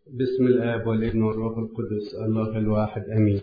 بسم الآب والابن والروح القدس الله الواحد أمين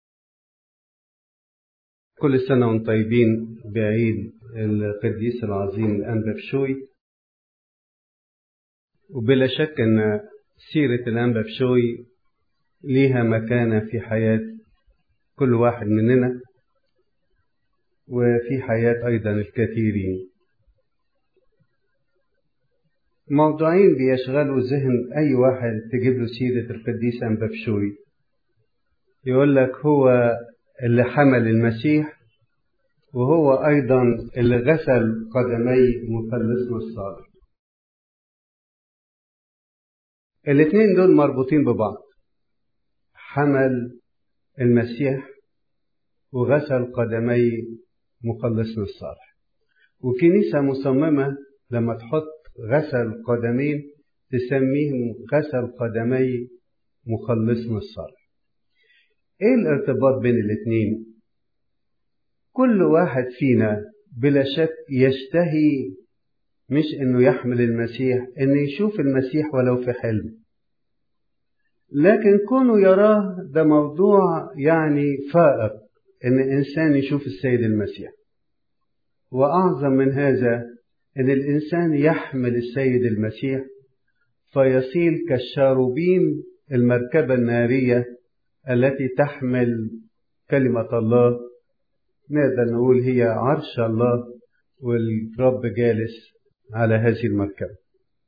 كل سنة وانتم طيبين بعيد القديس العظيم الأنبا بشوي وبلا شك أن سيرة الأنبا بشوي ليها مكانة في حياة كل واحد مننا وفي حياة أيضا الكثيرين موضوعين بيشغلوا ذهن أي واحد تجيب له سيرة القديس أنبا بشوي يقول لك هو اللي حمل المسيح وهو أيضا اللي غسل قدمي مخلصنا الصالح الاثنين دول مربوطين ببعض حمل المسيح وغسل قدمي مخلصنا الصالح وكنيسة مصممة لما تحط غسل قدمين تسميهم غسل قدمي مخلصنا الصالح ايه الارتباط بين الاثنين كل واحد فينا بلا شك يشتهي مش انه يحمل المسيح انه يشوف المسيح ولو في حلم لكن كونه يراه ده موضوع يعني فائق ان انسان يشوف السيد المسيح واعظم من هذا ان الانسان يحمل السيد المسيح فيصير كالشاروبين المركبه الناريه التي تحمل كلمه الله نقدر نقول هي عرش الله والرب جالس على هذه المركبه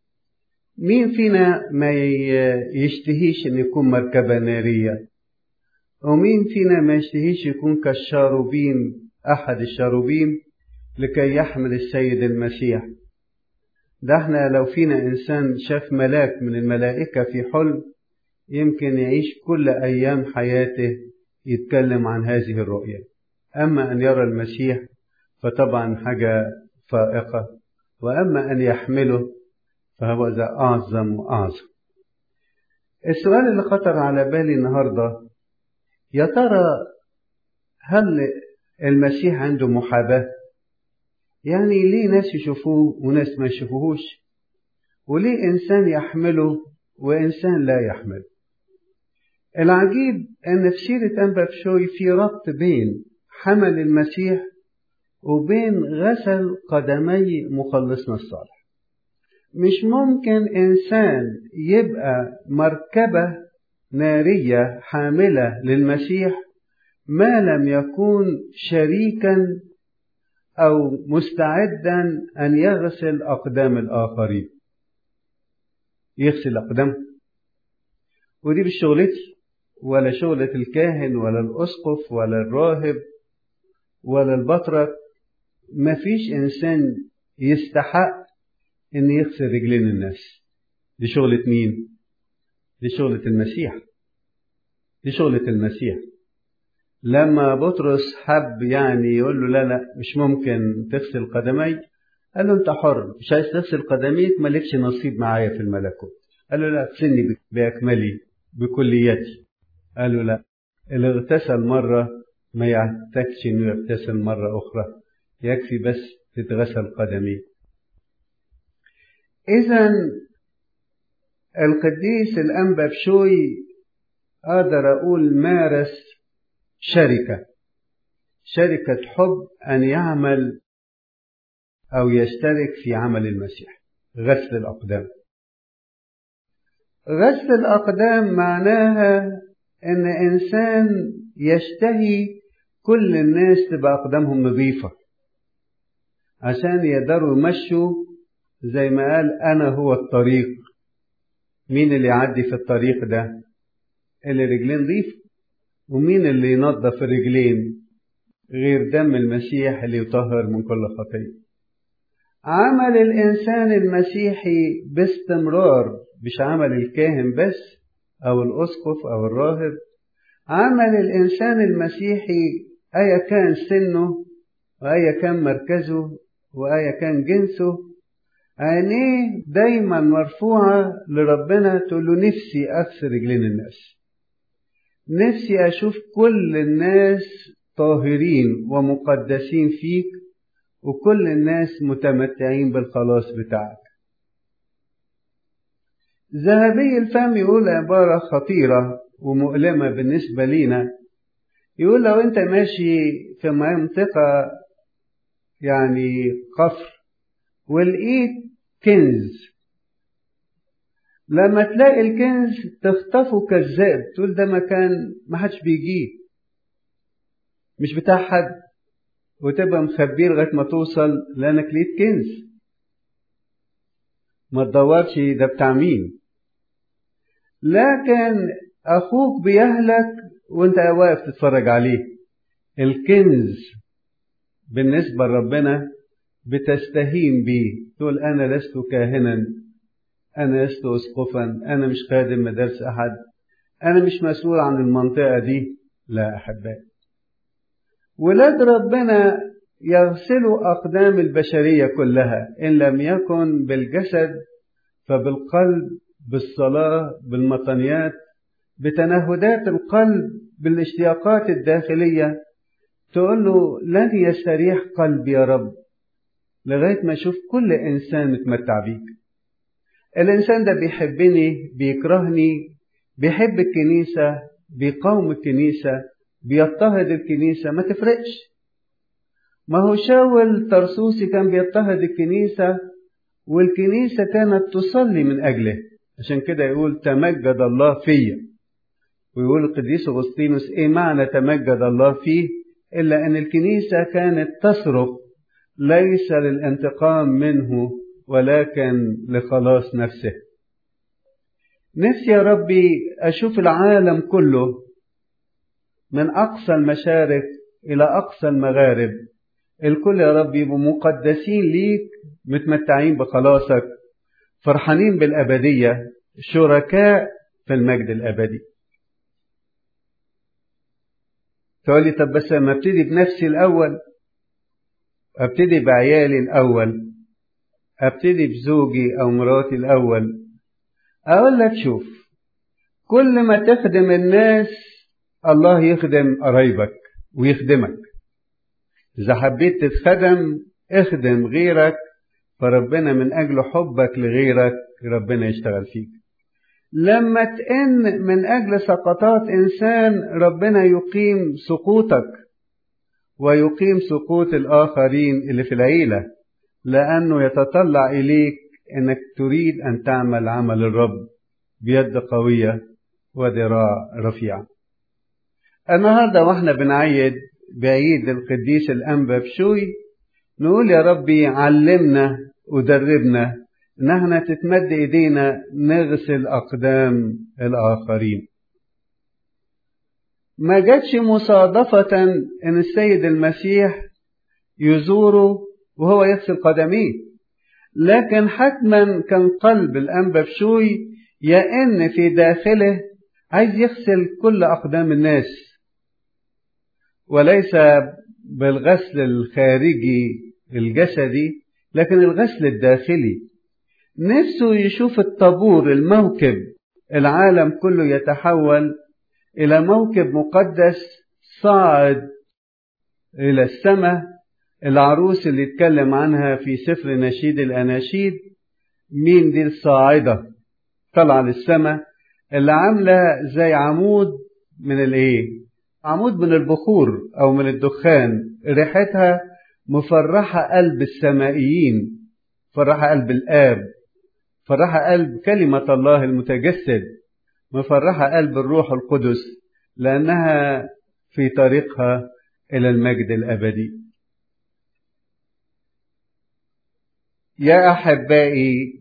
مين فينا ما يشتهيش ان يكون مركبه ناريه ومين فينا ما يشتهيش يكون كالشاروبين احد الشاروبين لكي يحمل السيد المسيح ده احنا لو فينا انسان شاف ملاك من الملائكة في حلم يمكن يعيش كل ايام حياته يتكلم عن هذه الرؤية اما ان يرى المسيح فطبعا حاجة فائقة واما ان يحمله فهو ذا اعظم واعظم السؤال اللي خطر على بالي النهارده يا ترى هل المسيح عنده محاباه يعني ليه ناس يشوفوه وناس ما يشوفوهوش وليه إنسان يحمله وإنسان لا يحمله العجيب أن في سيرة أنبا بشوي في ربط بين حمل المسيح وبين غسل قدمي مخلصنا الصالح مش ممكن إنسان يبقى مركبة نارية حاملة للمسيح ما لم يكون شريكا أو مستعدا أن يغسل أقدام الآخرين يغسل أقدام ودي مش شغلتي ولا شغلة الكاهن ولا الأسقف ولا الراهب ولا البطرك مفيش إنسان يستحق إن يغسل رجلين الناس دي شغلة مين؟ دي شغلة المسيح دي شغلة المسيح لما بطرس حب يعني يقول له لا لا مش ممكن تغسل قدمي قال له انت حر مش عايز تغسل قدميك مالكش نصيب معايا في الملكوت قال له لا اغسلني باكملي بكليتي قال له لا اللي اغتسل مرة ما يحتاجش انه يغتسل مرة اخرى يكفي بس تتغسل قدميه اذا القديس الانبا بشوي اقدر اقول مارس شركة شركة حب أن يعمل أو يشترك في عمل المسيح غسل الأقدام غسل الأقدام معناها أن إنسان يشتهي كل الناس تبقى أقدامهم نظيفة عشان يقدروا يمشوا زي ما قال أنا هو الطريق مين اللي يعدي في الطريق ده اللي رجلين نظيفه ومين اللي ينظف الرجلين غير دم المسيح اللي يطهر من كل خطية عمل الإنسان المسيحي باستمرار مش عمل الكاهن بس أو الأسقف أو الراهب عمل الإنسان المسيحي أيا كان سنه وأيا كان مركزه وأيا كان جنسه عينيه دايما مرفوعة لربنا تقول له نفسي أغسل رجلين الناس نفسي أشوف كل الناس طاهرين ومقدسين فيك وكل الناس متمتعين بالخلاص بتاعك ذهبي الفم يقول عبارة خطيرة ومؤلمة بالنسبة لينا يقول لو انت ماشي في منطقة يعني قفر ولقيت كنز لما تلاقي الكنز تخطفه كذاب تقول ده مكان ما حدش بيجيه مش بتاع حد وتبقى مخبيه لغايه ما توصل لانك لقيت كنز ما تدورش ده بتاع مين لكن اخوك بيهلك وانت واقف تتفرج عليه الكنز بالنسبه لربنا بتستهين بيه تقول انا لست كاهنا انا لست اسقفا انا مش خادم مدارس احد انا مش مسؤول عن المنطقه دي لا احبائي ولاد ربنا يغسلوا أقدام البشرية كلها إن لم يكن بالجسد فبالقلب بالصلاة بالمطنيات بتنهدات القلب بالاشتياقات الداخلية تقول له لن يستريح قلبي يا رب لغاية ما أشوف كل إنسان متمتع بيك الإنسان ده بيحبني بيكرهني بيحب الكنيسة بيقاوم الكنيسة بيضطهد الكنيسة ما تفرقش ما هو شاول ترسوسي كان بيضطهد الكنيسة والكنيسة كانت تصلي من أجله عشان كده يقول تمجد الله فيا ويقول القديس أغسطينوس إيه معنى تمجد الله فيه إلا أن الكنيسة كانت تصرخ ليس للانتقام منه ولكن لخلاص نفسه نفسي يا ربي أشوف العالم كله من أقصى المشارق إلى أقصى المغارب الكل يا رب يبقوا مقدسين ليك متمتعين بخلاصك فرحانين بالأبدية شركاء في المجد الأبدي تقول لي طب بس لما ابتدي بنفسي الأول ابتدي بعيالي الأول ابتدي بزوجي أو مراتي الأول أقول لك شوف كل ما تخدم الناس الله يخدم قرايبك ويخدمك إذا حبيت تتخدم اخدم غيرك فربنا من أجل حبك لغيرك ربنا يشتغل فيك لما تئن من أجل سقطات إنسان ربنا يقيم سقوطك ويقيم سقوط الآخرين اللي في العيلة لأنه يتطلع إليك أنك تريد أن تعمل عمل الرب بيد قوية وذراع رفيعة النهاردة واحنا بنعيد بعيد القديس الأنبا بشوي نقول يا ربي علمنا ودربنا ان احنا تتمد ايدينا نغسل اقدام الاخرين ما جاتش مصادفة ان السيد المسيح يزوره وهو يغسل قدميه لكن حتما كان قلب الانبا بشوي يئن في داخله عايز يغسل كل اقدام الناس وليس بالغسل الخارجي الجسدي لكن الغسل الداخلي نفسه يشوف الطابور الموكب العالم كله يتحول إلى موكب مقدس صاعد إلى السماء العروس اللي اتكلم عنها في سفر نشيد الأناشيد مين دي الصاعدة طالعة للسماء اللي عاملة زي عمود من الايه عمود من البخور أو من الدخان ريحتها مفرحة قلب السمائيين فرحة قلب الآب فرحة قلب كلمة الله المتجسد مفرحة قلب الروح القدس لأنها في طريقها إلى المجد الأبدي يا أحبائي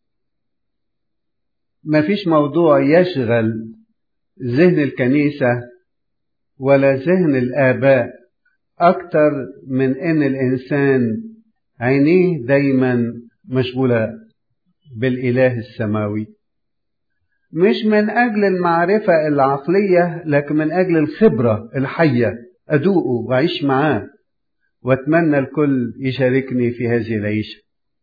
ما فيش موضوع يشغل ذهن الكنيسة ولا ذهن الآباء أكتر من أن الإنسان عينيه دايما مشغولة بالإله السماوي مش من أجل المعرفة العقلية لكن من أجل الخبرة الحية أدوقه وأعيش معاه وأتمنى الكل يشاركني في هذه العيشة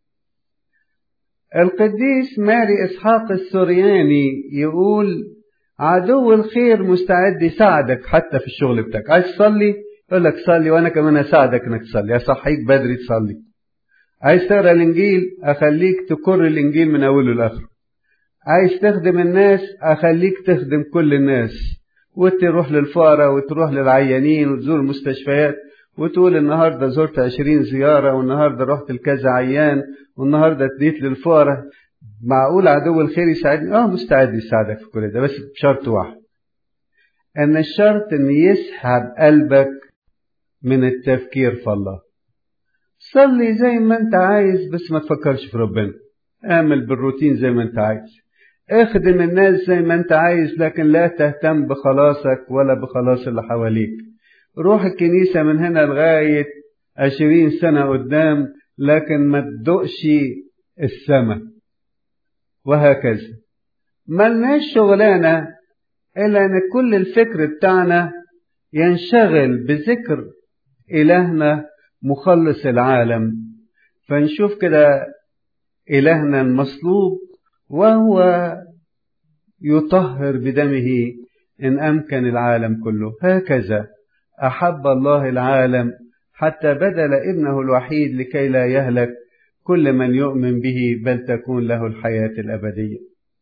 القديس ماري إسحاق السورياني يقول عدو الخير مستعد يساعدك حتى في الشغل بتاعك عايز تصلي يقول لك صلي وانا كمان اساعدك انك تصلي اصحيك بدري تصلي عايز تقرا الانجيل اخليك تكر الانجيل من اوله لاخره عايز تخدم الناس أخليك تخدم كل الناس وتروح للفقراء وتروح للعيانين وتزور المستشفيات وتقول النهاردة زرت عشرين زيارة والنهاردة رحت لكذا عيان والنهاردة اديت للفقراء معقول عدو الخير يساعدني؟ اه مستعد يساعدك في كل ده بس بشرط واحد ان الشرط ان يسحب قلبك من التفكير في الله صلي زي ما انت عايز بس ما تفكرش في ربنا اعمل بالروتين زي ما انت عايز اخدم الناس زي ما انت عايز لكن لا تهتم بخلاصك ولا بخلاص اللي حواليك روح الكنيسة من هنا لغاية عشرين سنة قدام لكن ما تدقش السماء وهكذا ملناش شغلانة إلا أن كل الفكر بتاعنا ينشغل بذكر إلهنا مخلص العالم فنشوف كده إلهنا المصلوب وهو يطهر بدمه إن أمكن العالم كله هكذا أحب الله العالم حتى بدل ابنه الوحيد لكي لا يهلك كل من يؤمن به بل تكون له الحياة الأبدية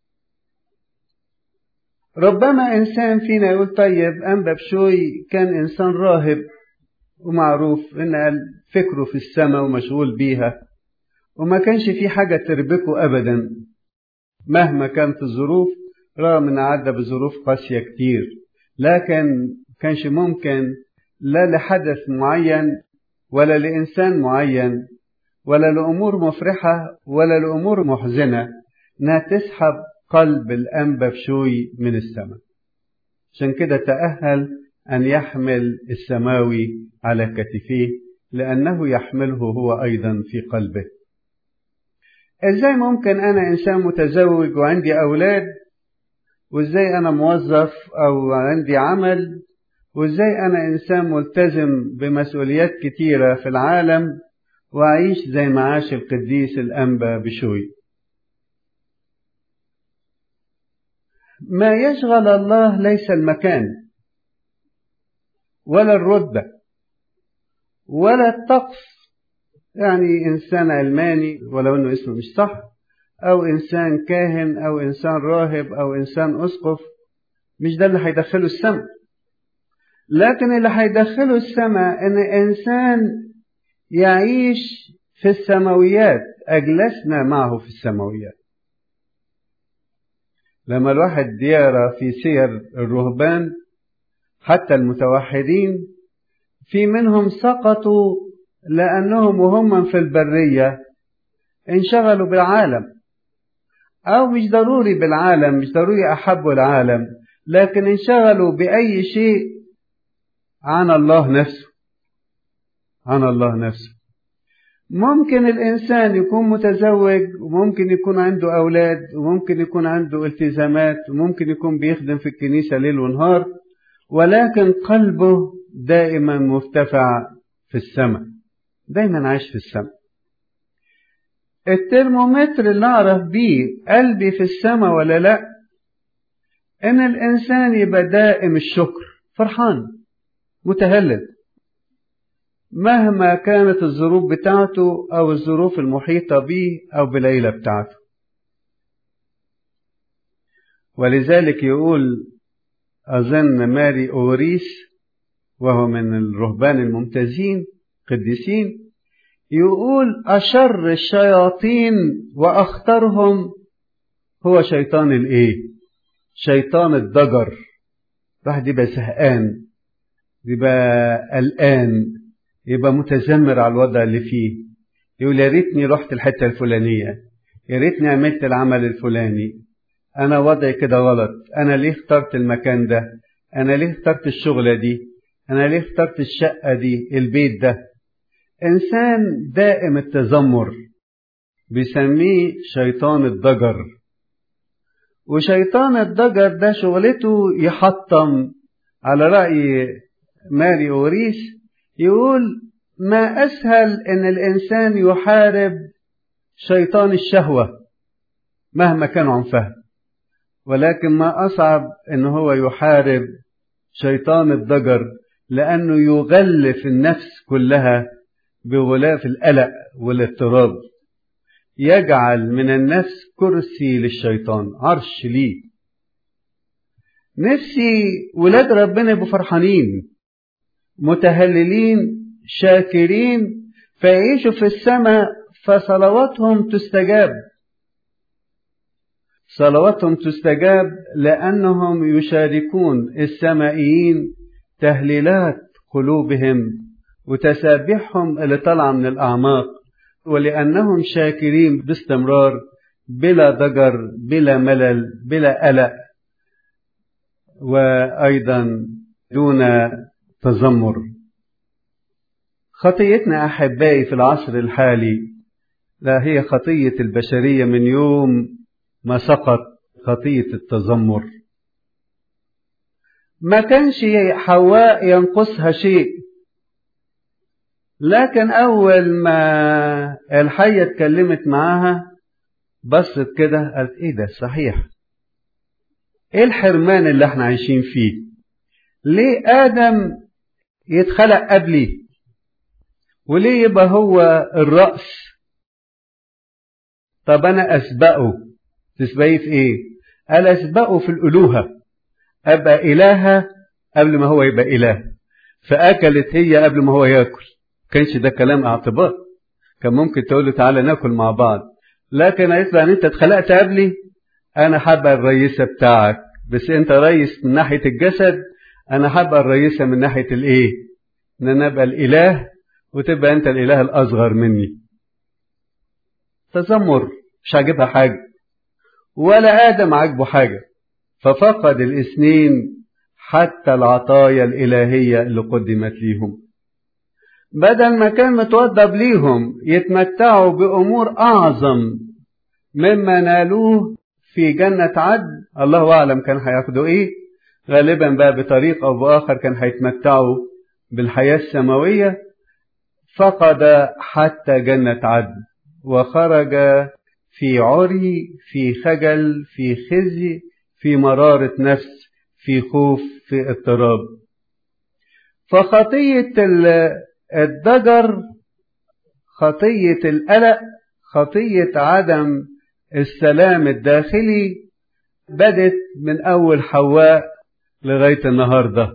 ربما إنسان فينا يقول طيب أنبا بشوي كان إنسان راهب ومعروف إن فكره في السماء ومشغول بيها وما كانش في حاجة تربكه أبدا مهما كانت الظروف رغم إن عدى بظروف قاسية كتير لكن كانش ممكن لا لحدث معين ولا لإنسان معين ولا لأمور مفرحة ولا لأمور محزنة إنها تسحب قلب الأنبا بشوي من السماء عشان كده تأهل أن يحمل السماوي على كتفيه لأنه يحمله هو أيضا في قلبه إزاي ممكن أنا إنسان متزوج وعندي أولاد وإزاي أنا موظف أو عندي عمل وإزاي أنا إنسان ملتزم بمسؤوليات كتيرة في العالم وأعيش زي ما عاش القديس الأنبا بشوي ما يشغل الله ليس المكان ولا الرتبة ولا الطقس يعني إنسان علماني ولو أنه اسمه مش صح أو إنسان كاهن أو إنسان راهب أو إنسان أسقف مش ده اللي هيدخله السماء لكن اللي هيدخله السماء إن إنسان يعيش في السماويات أجلسنا معه في السماويات لما الواحد يقرا في سير الرهبان حتى المتوحدين في منهم سقطوا لأنهم وهم في البرية انشغلوا بالعالم أو مش ضروري بالعالم مش ضروري أحبوا العالم لكن انشغلوا بأي شيء عن الله نفسه عن الله نفسه ممكن الإنسان يكون متزوج وممكن يكون عنده أولاد وممكن يكون عنده التزامات وممكن يكون بيخدم في الكنيسة ليل ونهار ولكن قلبه دائما مرتفع في السماء دايما عايش في السماء الترمومتر اللي أعرف بيه قلبي في السماء ولا لا إن الإنسان يبقى دائم الشكر فرحان متهلل مهما كانت الظروف بتاعته أو الظروف المحيطة به أو بالعيلة بتاعته ولذلك يقول أظن ماري أوريس وهو من الرهبان الممتازين قديسين يقول أشر الشياطين وأخطرهم هو شيطان الإيه؟ شيطان الضجر واحد يبقى زهقان يبقى قلقان يبقى متذمر على الوضع اللي فيه يقول يا ريتني رحت الحته الفلانيه يا ريتني عملت العمل الفلاني انا وضعي كده غلط انا ليه اخترت المكان ده انا ليه اخترت الشغله دي انا ليه اخترت الشقه دي البيت ده انسان دائم التذمر بيسميه شيطان الضجر وشيطان الضجر ده شغلته يحطم على رأي ماري أوريس يقول ما أسهل إن الإنسان يحارب شيطان الشهوة مهما كان عنفها ولكن ما أصعب إن هو يحارب شيطان الضجر لأنه يغلف النفس كلها بغلاف القلق والاضطراب يجعل من النفس كرسي للشيطان عرش ليه نفسي ولاد ربنا يبقوا فرحانين متهللين شاكرين فيعيشوا في السماء فصلواتهم تستجاب صلواتهم تستجاب لأنهم يشاركون السمائيين تهليلات قلوبهم وتسابيحهم اللي طالعة من الأعماق ولأنهم شاكرين باستمرار بلا ضجر بلا ملل بلا قلق وأيضا دون تذمر خطيتنا أحبائي في العصر الحالي لا هي خطية البشرية من يوم ما سقط خطية التذمر ما كانش حواء ينقصها شيء لكن أول ما الحية اتكلمت معاها بصت كده قالت إيه ده صحيح إيه الحرمان اللي احنا عايشين فيه ليه آدم يتخلق قبلي وليه يبقى هو الرأس طب أنا أسبقه تسبقيه في إيه قال أسبقه في الألوهة أبقى إلهة قبل ما هو يبقى إله فأكلت هي قبل ما هو يأكل كانش ده كلام اعتبار كان ممكن تقول له تعالى ناكل مع بعض لكن قالت له ان انت اتخلقت قبلي انا حابه الرئيسه بتاعك بس انت رئيس من ناحيه الجسد انا حابه الرئيسه من ناحيه الايه ان انا ابقى الاله وتبقى انت الاله الاصغر مني تذمر مش عاجبها حاجه ولا ادم عاجبه حاجه ففقد الاثنين حتى العطايا الالهيه اللي قدمت ليهم بدل ما كان متوضب ليهم يتمتعوا بأمور أعظم مما نالوه في جنة عدن الله أعلم كان هياخدوا إيه غالبا بقى بطريق أو بآخر كان هيتمتعوا بالحياة السماوية فقد حتى جنة عدن وخرج في عري في خجل في خزي في مرارة نفس في خوف في اضطراب فخطية الضجر خطية القلق خطية عدم السلام الداخلي بدت من أول حواء لغاية النهاردة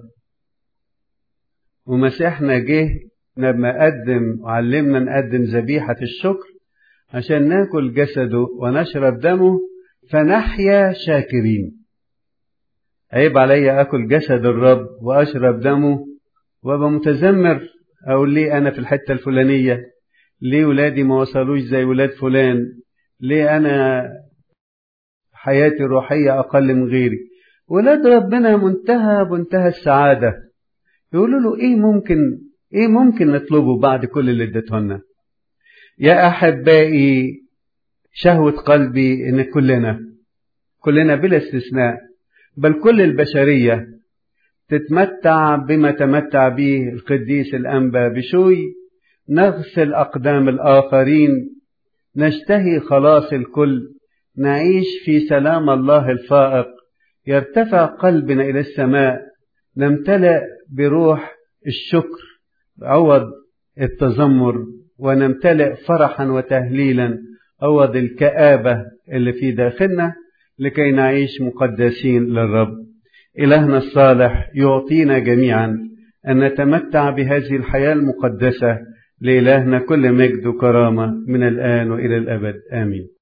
ومسيحنا جه لما قدم وعلمنا نقدم ذبيحة الشكر عشان ناكل جسده ونشرب دمه فنحيا شاكرين عيب عليا اكل جسد الرب واشرب دمه وابقى متذمر أقول ليه أنا في الحتة الفلانية ليه ولادي ما وصلوش زي ولاد فلان ليه أنا حياتي الروحية أقل من غيري ولاد ربنا منتهى منتهى السعادة يقولوا له إيه ممكن إيه ممكن نطلبه بعد كل اللي اديته يا أحبائي شهوة قلبي إن كلنا كلنا بلا استثناء بل كل البشرية تتمتع بما تمتع به القديس الأنبا بشوي نغسل أقدام الآخرين نشتهي خلاص الكل نعيش في سلام الله الفائق يرتفع قلبنا إلى السماء نمتلئ بروح الشكر عوض التذمر ونمتلئ فرحا وتهليلا عوض الكآبة اللي في داخلنا لكي نعيش مقدسين للرب إلهنا الصالح يعطينا جميعا أن نتمتع بهذه الحياة المقدسة لإلهنا كل مجد وكرامة من الآن وإلى الأبد آمين